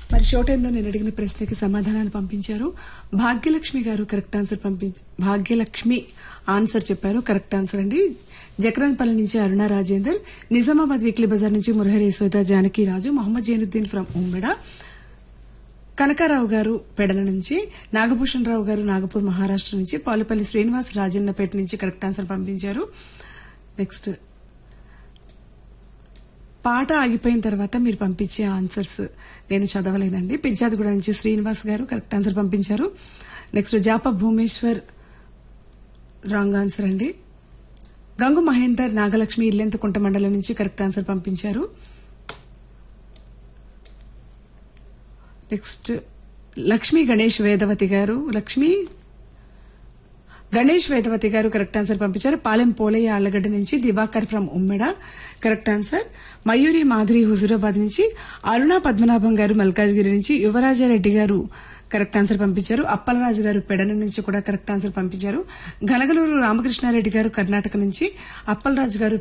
మరి షో టైంలో నేను అడిగిన ప్రశ్నకి సమాధానాలు పంపించారు భాగ్యలక్ష్మి గారు కరెక్ట్ ఆన్సర్ పంపించ భాగ్యలక్ష్మి ఆన్సర్ చెప్పారు కరెక్ట్ ఆన్సర్ అండి జక్రాన్పల్లి నుంచి అరుణ రాజేందర్ నిజామాబాద్ వీక్లీ బజార్ నుంచి మురహరి యశోద జానకి రాజు మొహమ్మద్ జైనుద్దీన్ ఫ్రమ్ ఉమ్మెడ కనకారావు గారు పెడల నుంచి నాగభూషణ్ రావు గారు నాగపూర్ మహారాష్ట్ర నుంచి పాలుపల్లి శ్రీనివాస్ రాజన్నపేట నుంచి కరెక్ట్ ఆన్సర్ పంపించారు నెక్స్ట్ పాట ఆగిపోయిన తర్వాత మీరు పంపించే ఆన్సర్స్ నేను చదవలేనండి పిజ్జాదిగూడ నుంచి శ్రీనివాస్ గారు కరెక్ట్ ఆన్సర్ పంపించారు నెక్స్ట్ జాప భూమేశ్వర్ రాంగ్ ఆన్సర్ అండి గంగు మహేందర్ నాగలక్ష్మి ఇల్లెంతకుంట మండలం నుంచి కరెక్ట్ ఆన్సర్ పంపించారు నెక్స్ట్ లక్ష్మీ గణేష్ వేదవతి గారు లక్ష్మి గణేష్ వేదవతి గారు కరెక్ట్ ఆన్సర్ పంపించారు పాలెం పోలయ్య ఆళ్లగడ్డ నుంచి Diwakar from Ummeda correct answer Mayuri Madhuri Huzurabad నుంచి అరుణ పద్మనాభం గారు మల్కాజ్గిరి నుంచి యువరాజారెడ్డి గారు కరెక్ట్ ఆన్సర్ పంపించారు అప్పలరాజు గారు పెడన నుంచి కూడా కరెక్ట్ ఆన్సర్ పంపించారు గలగలూరు రామకృష్ణారెడ్డి గారు కర్ణాటక నుంచి అప్పలరాజు గారు